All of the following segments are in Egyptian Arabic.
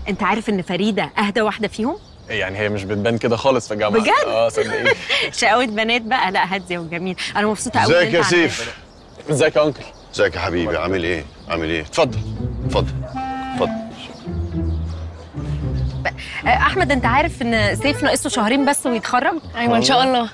انت عارف ان فريده اهدى واحده فيهم يعني هي مش بتبان كده خالص في الجامعه بجد؟ اه صدقيني شقاوة بنات بقى لا هاديه وجميل انا مبسوطه قوي ازيك يا سيف ازيك يا انكل ازيك يا حبيبي عامل ايه عامل ايه اتفضل اتفضل اتفضل احمد انت عارف ان سيف ناقصه شهرين بس ويتخرج ايوه ان شاء الله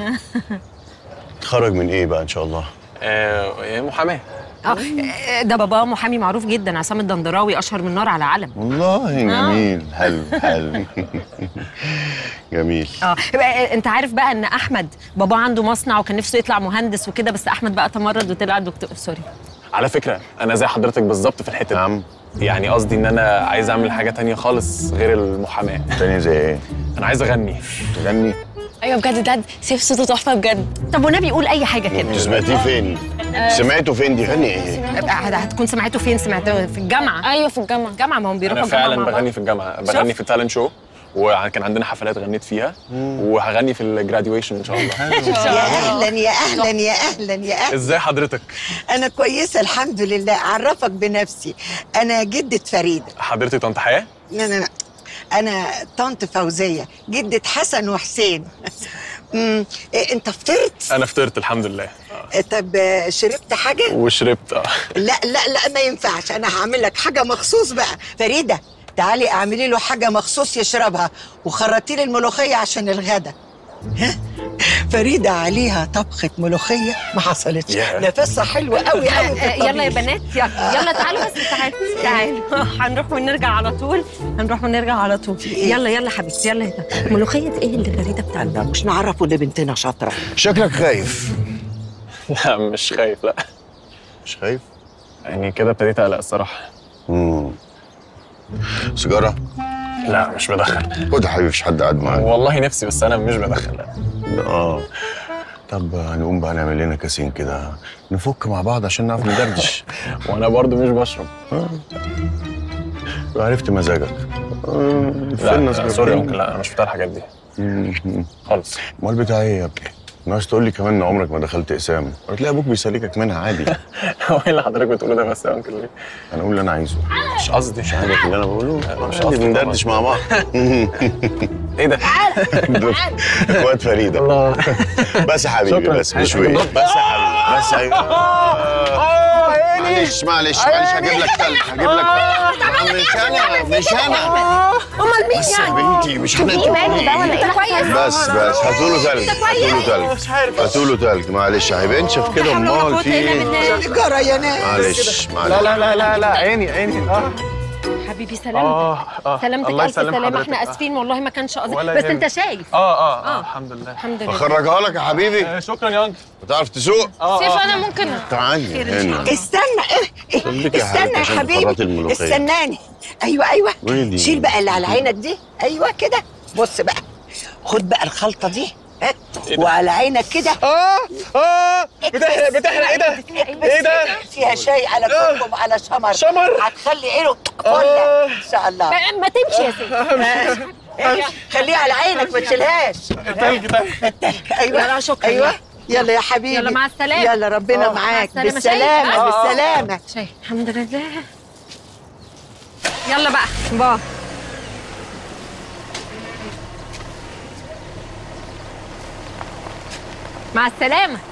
تخرج من ايه بقى ان شاء الله آه محاماه اه ده بابا محامي معروف جدا عصام الدندراوي اشهر من نار على علم والله جميل حلو حلو جميل اه بقى انت عارف بقى ان احمد بابا عنده مصنع وكان نفسه يطلع مهندس وكده بس احمد بقى تمرد وطلع دكتور سوري على فكره انا زي حضرتك بالظبط في الحته دي نعم يعني قصدي ان انا عايز اعمل حاجه تانية خالص غير المحاماه تاني زي ايه انا عايز اغني تغني ايوه بجد داد سيف صوته تحفه بجد طب والنبي قول اي حاجه كده انت سمعتيه فين سمعته فين دي غني ايه هت- هتكون سمعته فين سمعته في الجامعه ايوه في الجامعه الجامعه ما هم بيروحوا انا الجامعه فعلا مع بعض. بغني في الجامعه بغني في التالنت شو وكان عندنا حفلات غنيت فيها وهغني في الجراديويشن ان شاء الله يا اهلا يا اهلا يا اهلا يا اهلا ازاي حضرتك انا كويسه الحمد لله اعرفك بنفسي انا جده فريده حضرتك طنط حياه لا لا لا انا طنط فوزيه جده حسن وحسين أمم، إيه، انت فطرت انا فطرت الحمد لله إيه، طب آه، شربت حاجه وشربت اه لا لا لا ما ينفعش انا هعمل لك حاجه مخصوص بقى فريده تعالي اعملي له حاجه مخصوص يشربها وخرطي لي الملوخيه عشان الغدا ها؟ فريده عليها طبخه ملوخيه ما حصلتش ياه. نفسها حلوه قوي قوي آه، يلا يا بنات يلا يلا تعالوا بس تعالوا تعالوا هنروح ونرجع على طول هنروح ونرجع على طول يلا يلا حبيبتي يلا يلا ملوخيه ايه اللي فريده بتعملها مش نعرفه ان بنتنا شاطره شكلك خايف لا مش خايف لا مش خايف يعني كده ابتديت اقلق الصراحه امم سيجاره لا مش بدخن خد يا حبيبي مفيش حد قاعد معاك والله نفسي بس انا مش بدخن لا اه طب هنقوم بقى نعمل لنا كاسين كده نفك مع بعض عشان نعرف ندردش وانا برضو مش بشرب عرفت مزاجك آه، لا فينا لا، سوري يا صغيرين. انكل لا انا مش بتاع الحاجات دي مم. خالص امال بتاع ايه يا ابني؟ ناقص تقول لي كمان ان عمرك ما دخلت اقسام وتلاقي ابوك بيسلكك منها عادي هو ايه اللي حضرتك بتقوله ده بس يا انكل ليه؟ انا اقول اللي انا عايزه مش قصدي مش عاجبك اللي انا بقوله مش عادي قصدي بندردش مع بعض ايه ده؟ دول اخوات فريده الله بس يا حبيبي شكراً. بس بشويش بس يا حبيبي بس يا معلش معلش معلش هجيب لك تلج هجيب لك تلج مش انا مش انا امال مين بس يا يعني بنتي مش مالي بقى ولا ايه كويس بس بس هاتوا له تلج هاتوا له تلج هاتوا له تلج معلش يا حبيبي انشف كده امال في ايه جرى يا ناس معلش لا معلش لا لا لا لا عيني عيني اه حبيبي سلامتك اه اه سلامتك الله الف يسلم سلامه حضرتك. احنا اسفين والله ما كانش قصدي ولا بس يهمك. انت شايف اه اه اه آه. الحمد لله الحمد لله اخرجها لك يا حبيبي آه، شكرا يا انكل بتعرف تسوق اه سيف اه انا ممكن تعالي هنا استنى إيه؟ خليك يا استنى حبيبتي يا عشان حبيبي تخرطي الملوخية. استناني ايوه ايوه ويلي. شيل بقى اللي على عينك دي ايوه كده بص بقى خد بقى الخلطه دي ها إيه ده؟ وعلى عينك كده اه اه بتحرق بتحرق ايه ده؟ ايه ده؟ فيها شاي على كركم على شمر شمر. هتخلي عينه فله آه. ان شاء الله ما, ما تمشي يا سيدي إيه؟ خليها على عينك ما تشيلهاش التلج ده ايوه لا، لا، شكرا. ايوه يلا يا حبيبي يلا مع السلامة. يلا ربنا آه. معاك مع السلامة. بالسلامه شايف؟ آه. بالسلامه شايف الحمد لله يلا بقى باي مع السلامه